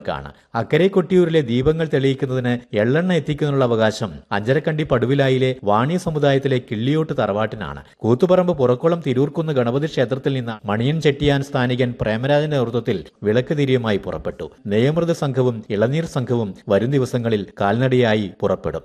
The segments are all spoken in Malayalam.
ാണ് അക്കരെ കൊട്ടിയൂരിലെ ദീപങ്ങൾ തെളിയിക്കുന്നതിന് എള്ളെണ്ണ എത്തിക്കുന്നതിനുള്ള അവകാശം അഞ്ചരക്കണ്ടി പടുവിലായിലെ വാണിയ സമുദായത്തിലെ കിള്ളിയോട്ട് തറവാട്ടിനാണ് കൂത്തുപറമ്പ് പുറക്കുളം തിരൂർക്കുന്ന് ഗണപതി ക്ഷേത്രത്തിൽ നിന്ന് മണിയൻ ചെട്ടിയാൻ സ്ഥാനികൻ പ്രേമരാജന്റെ നേതൃത്വത്തിൽ വിളക്ക് തിരിയുമായി പുറപ്പെട്ടു നെയ്യമൃത സംഘവും ഇളനീർ സംഘവും വരും ദിവസങ്ങളിൽ കാൽനടയായി പുറപ്പെടും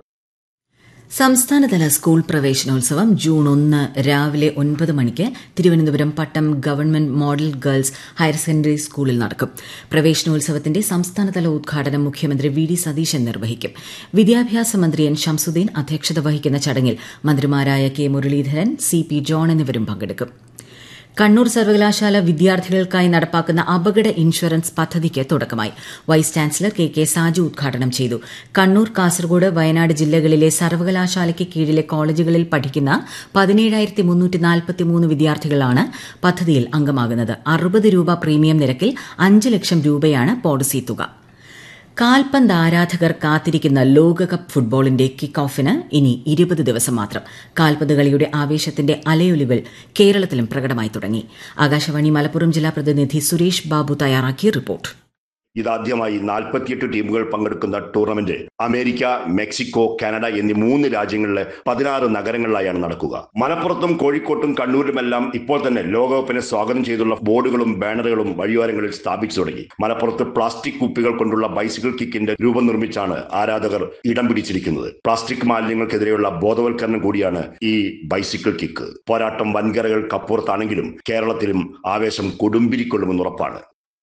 സംസ്ഥാനതല സ്കൂൾ പ്രവേശനോത്സവം ജൂൺ ഒന്ന് രാവിലെ ഒൻപത് മണിക്ക് Thiruvananthapuram Pattom government model girls higher secondary സ്കൂളിൽ നടക്കും പ്രവേശനോത്സവത്തിന്റെ സംസ്ഥാനതല ഉദ്ഘാടനം മുഖ്യമന്ത്രി വി ഡി സതീശൻ നിർവഹിക്കും വിദ്യാഭ്യാസ മന്ത്രി എൻ ഷംസുദ്ദീൻ അധ്യക്ഷത വഹിക്കുന്ന ചടങ്ങിൽ മന്ത്രിമാരായ K Muraleedharan C P John എന്നിവരും പങ്കെടുക്കും കണ്ണൂർ സർവകലാശാല വിദ്യാർത്ഥികൾക്കായി നടപ്പാക്കുന്ന അപകട ഇൻഷുറൻസ് പദ്ധതിക്ക് തുടക്കമായി vice chancellor K K Saju ഉദ്ഘാടനം ചെയ്തു കണ്ണൂർ കാസർഗോഡ് വയനാട് ജില്ലകളിലെ സർവകലാശാലയ്ക്ക് കീഴിലെ കോളേജുകളിൽ പഠിക്കുന്ന പതിനേഴായിരത്തി മുന്നൂറ്റി നാൽപ്പത്തിമൂന്ന് വിദ്യാർത്ഥികളാണ് പദ്ധതിയിൽ അംഗമാകുന്നത് അറുപത് രൂപ പ്രീമിയം നിരക്കിൽ അഞ്ച് ലക്ഷം രൂപയാണ് പോളിസി തുക കാൽപന്ത് ആരാധകർ കാത്തിരിക്കുന്ന ലോകകപ്പ് ഫുട്ബോളിന്റെ കിക്ക് ഓഫിന് ഇനി ഇരുപത് ദിവസം മാത്രം കാൽപന്ത് കളിയുടെ ആവേശത്തിന്റെ അലയൊലികൾ കേരളത്തിലും പ്രകടമായി തുടങ്ങി ആകാശവാണി മലപ്പുറം ജില്ലാ പ്രതിനിധി സുരേഷ് ബാബു തയ്യാറാക്കിയ റിപ്പോർട്ട് ഇതാദ്യമായി നാൽപ്പത്തിയെട്ട് ടീമുകൾ പങ്കെടുക്കുന്ന ടൂർണമെന്റ് അമേരിക്ക മെക്സിക്കോ കാനഡ എന്നീ മൂന്ന് രാജ്യങ്ങളിലെ പതിനാറ് നഗരങ്ങളിലായാണ് നടക്കുക മലപ്പുറത്തും കോഴിക്കോട്ടും കണ്ണൂരിലുമെല്ലാം ഇപ്പോൾ തന്നെ ലോകകപ്പിനെ സ്വാഗതം ചെയ്തുള്ള ബോർഡുകളും ബാനറുകളും വഴിയോരങ്ങളിൽ സ്ഥാപിച്ചു തുടങ്ങി മലപ്പുറത്ത് പ്ലാസ്റ്റിക് കുപ്പികൾ കൊണ്ടുള്ള ബൈസിക്കിൾ കിക്കിന്റെ രൂപം നിർമ്മിച്ചാണ് ആരാധകർ ഇടം പിടിച്ചിരിക്കുന്നത് പ്ലാസ്റ്റിക് മാലിന്യങ്ങൾക്കെതിരെയുള്ള ബോധവൽക്കരണം കൂടിയാണ് ഈ ബൈസിക്കിൾ കിക്ക് പോരാട്ടം വൻകരകൾക്കപ്പുറത്താണെങ്കിലും കേരളത്തിലും ആവേശം കൊടുമ്പിരിക്കൊള്ളുമെന്ന് ഉറപ്പാണ്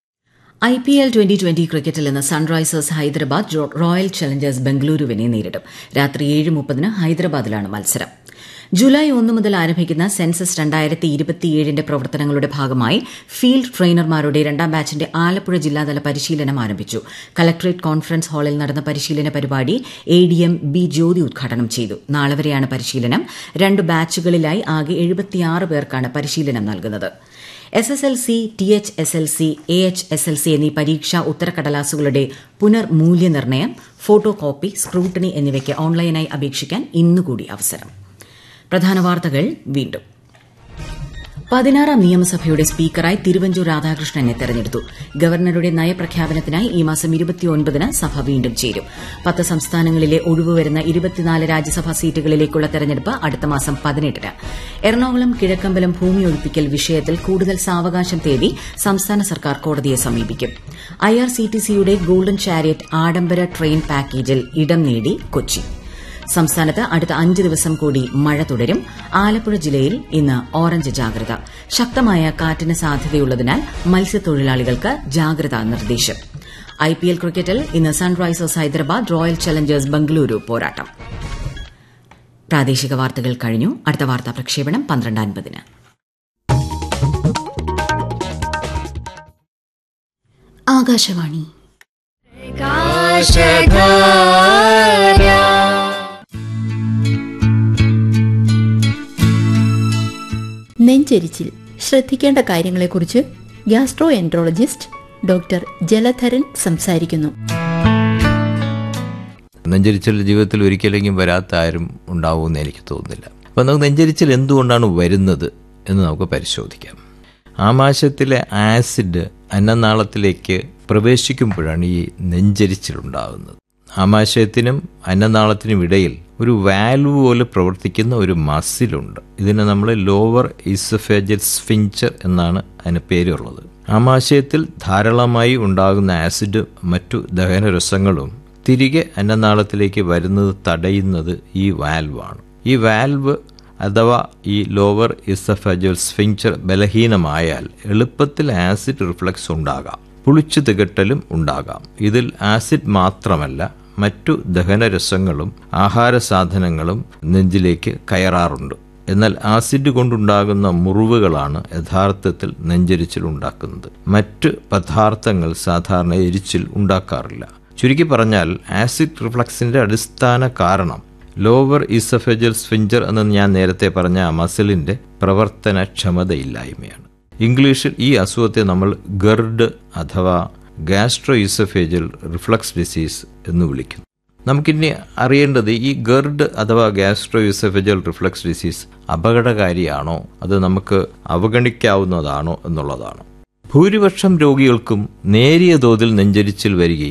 I P L twenty twenty ക്രിക്കറ്റിൽ ഇന്ന് സൺറൈസേഴ്സ് ഹൈദരാബാദ് റോയൽ ചലഞ്ചേഴ്സ് ബംഗളൂരുവിനെ നേരിടും രാത്രി ഏഴ് മുപ്പതിന് ഹൈദരാബാദിലാണ് മത്സരം ജൂലൈ ഒന്ന് മുതൽ ആരംഭിക്കുന്ന സെൻസസ് രണ്ടായിരത്തി ഇരുപത്തിയേഴിന്റെ പ്രവർത്തനങ്ങളുടെ ഭാഗമായി ഫീൽഡ് ട്രെയിനർമാരുടെ രണ്ടാം ബാച്ചിന്റെ ആലപ്പുഴ ജില്ലാതല പരിശീലനം ആരംഭിച്ചു കലക്ടറേറ്റ് കോൺഫറൻസ് ഹാളിൽ നടന്ന പരിശീലന പരിപാടി A D M B Jyothi ഉദ്ഘാടനം ചെയ്തു നാളെ വരെയാണ് പരിശീലനം രണ്ട് ബാച്ചുകളിലായി ആകെ എഴുപത്തിയാറ് പേർക്കാണ് പരിശീലനം നൽകുന്നത് S S L C T H S L C A H S L C എന്നീ പരീക്ഷാ ഉത്തരക്കടലാസുകളുടെ പുനർമൂല്യനിർണ്ണയം ഫോട്ടോ കോപ്പി സ്ക്രൂട്ടണി എന്നിവയ്ക്ക് ഓൺലൈനായി അപേക്ഷിക്കാൻ ഇന്നുകൂടി അവസരം പ്രധാന വാർത്തകൾ വീണ്ടും പതിനാറാം നിയമസഭയുടെ സ്പീക്കറായി തിരുവഞ്ചൂർ രാധാകൃഷ്ണനെ തെരഞ്ഞെടുത്തു ഗവർണറുടെ നയപ്രഖ്യാപനത്തിനായി ഈ മാസം ഇരുപത്തിയൊൻപതിന് സഭ വീണ്ടും ചേരും പത്ത് സംസ്ഥാനങ്ങളിലെ ഒഴിവുവരുന്ന ഇരുപത്തിനാല് രാജ്യസഭാ സീറ്റുകളിലേക്കുള്ള തെരഞ്ഞെടുപ്പ് അടുത്ത മാസം പതിനെട്ടിന് എറണാകുളം കിഴക്കമ്പലം ഭൂമി ഒഴിപ്പിക്കൽ വിഷയത്തിൽ കൂടുതൽ സാവകാശം തേടി സംസ്ഥാന സർക്കാർ കോടതിയെ സമീപിക്കും ഐആർസിടിസിയുടെ ഗോൾഡൻ ചാരിയറ്റ് ആഡംബര ട്രെയിൻ പാക്കേജിൽ ഇടം നേടി കൊച്ചി സംസ്ഥാനത്ത് അടുത്ത അഞ്ച് ദിവസം കൂടി മഴ തുടരും ആലപ്പുഴ ജില്ലയിൽ ഇന്ന് ഓറഞ്ച് ജാഗ്രത ശക്തമായ കാറ്റിന് സാധ്യതയുള്ളതിനാൽ മത്സ്യത്തൊഴിലാളികൾക്ക് ജാഗ്രതാ നിർദ്ദേശം ഐപിഎൽ ക്രിക്കറ്റിൽ ഇന്ന് Sunrisers Hyderabad Royal Challengers Bengaluru പോരാട്ടം പ്രാദേശിക വാർത്തകൾ കഴിഞ്ഞു അടുത്ത വാർത്താ പ്രക്ഷേപണം പന്ത്രണ്ട് അൻപതിന് ആകാശവാണി നെഞ്ചെരിച്ചിൽ ശ്രദ്ധിക്കേണ്ട കാര്യങ്ങളെക്കുറിച്ച് ഗ്യാസ്ട്രോ എൻട്രോളജിസ്റ്റ് ഡോക്ടർ ജലധരൻ സംസാരിക്കുന്നു നെഞ്ചരിച്ചൽ ജീവിതത്തിൽ ഒരിക്കലെങ്കിലും വരാത്ത ആരും ഉണ്ടാവുമെന്ന് എനിക്ക് തോന്നുന്നില്ല അപ്പം നമുക്ക് നെഞ്ചരിച്ചൽ എന്തുകൊണ്ടാണ് വരുന്നത് എന്ന് നമുക്ക് പരിശോധിക്കാം ആമാശയത്തിലെ ആസിഡ് അന്നനാളത്തിലേക്ക് പ്രവേശിക്കുമ്പോഴാണ് ഈ നെഞ്ചരിച്ചിലുണ്ടാകുന്നത് ആമാശയത്തിനും അന്നനാളത്തിനും ഇടയിൽ ഒരു വാൽവ് പോലെ പ്രവർത്തിക്കുന്ന ഒരു മസിലുണ്ട് ഇതിനെ നമ്മൾ ലോവർ ഇസഫേജൽ സ്ഫിഞ്ചർ എന്നാണ് അതിന് പേരുള്ളത് ആമാശയത്തിൽ ധാരാളമായി ഉണ്ടാകുന്ന ആസിഡ് മറ്റു ദഹനരസങ്ങളും തിരികെ അന്നനാളത്തിലേക്ക് വരുന്നത് തടയുന്നത് ഈ വാൽവാണ് ഈ വാൽവ് അഥവാ ഈ ലോവർ ഇസഫജൽ സ്ഫിഞ്ചർ ബലഹീനമായാൽ എളുപ്പത്തിൽ ആസിഡ് റിഫ്ലക്സ് ഉണ്ടാകാം പുളിച്ചു തികട്ടലും ഉണ്ടാകാം ഇതിൽ ആസിഡ് മാത്രമല്ല മറ്റു ദഹനരസങ്ങളും ആഹാര സാധനങ്ങളും നെഞ്ചിലേക്ക് കയറാറുണ്ട് എന്നാൽ ആസിഡ് കൊണ്ടുണ്ടാകുന്ന മുറിവുകളാണ് യഥാർത്ഥത്തിൽ നെഞ്ചരിച്ചിൽ ഉണ്ടാക്കുന്നത് മറ്റ് പദാർത്ഥങ്ങൾ സാധാരണ എരിച്ചിൽ ഉണ്ടാക്കാറില്ല ചുരുക്കി പറഞ്ഞാൽ ആസിഡ് റിഫ്ലക്സിന്റെ അടിസ്ഥാന കാരണം ലോവർ ഇസഫെജൽ സ്ഫിഞ്ചർ എന്ന് ഞാൻ നേരത്തെ പറഞ്ഞ ആ മസിലിന്റെ പ്രവർത്തനക്ഷമതയില്ലായ്മയാണ് ഇംഗ്ലീഷിൽ ഈ അസുഖത്തെ നമ്മൾ ഗർഡ് അഥവാ ഗാസ്ട്രോ ഇസഫേജൽ റിഫ്ലക്സ് ഡിസീസ് എന്ന് വിളിക്കുന്നു നമുക്കിനി അറിയേണ്ടത് ഈ ഗർഡ് അഥവാ ഗാസ്ട്രോ ഇസഫെജൽ റിഫ്ലക്സ് ഡിസീസ് അപകടകാരിയാണോ അത് നമുക്ക് അവഗണിക്കാവുന്നതാണോ എന്നുള്ളതാണ് ഭൂരിപക്ഷം രോഗികൾക്കും നേരിയ തോതിൽ നെഞ്ചരിച്ചിൽ വരികയും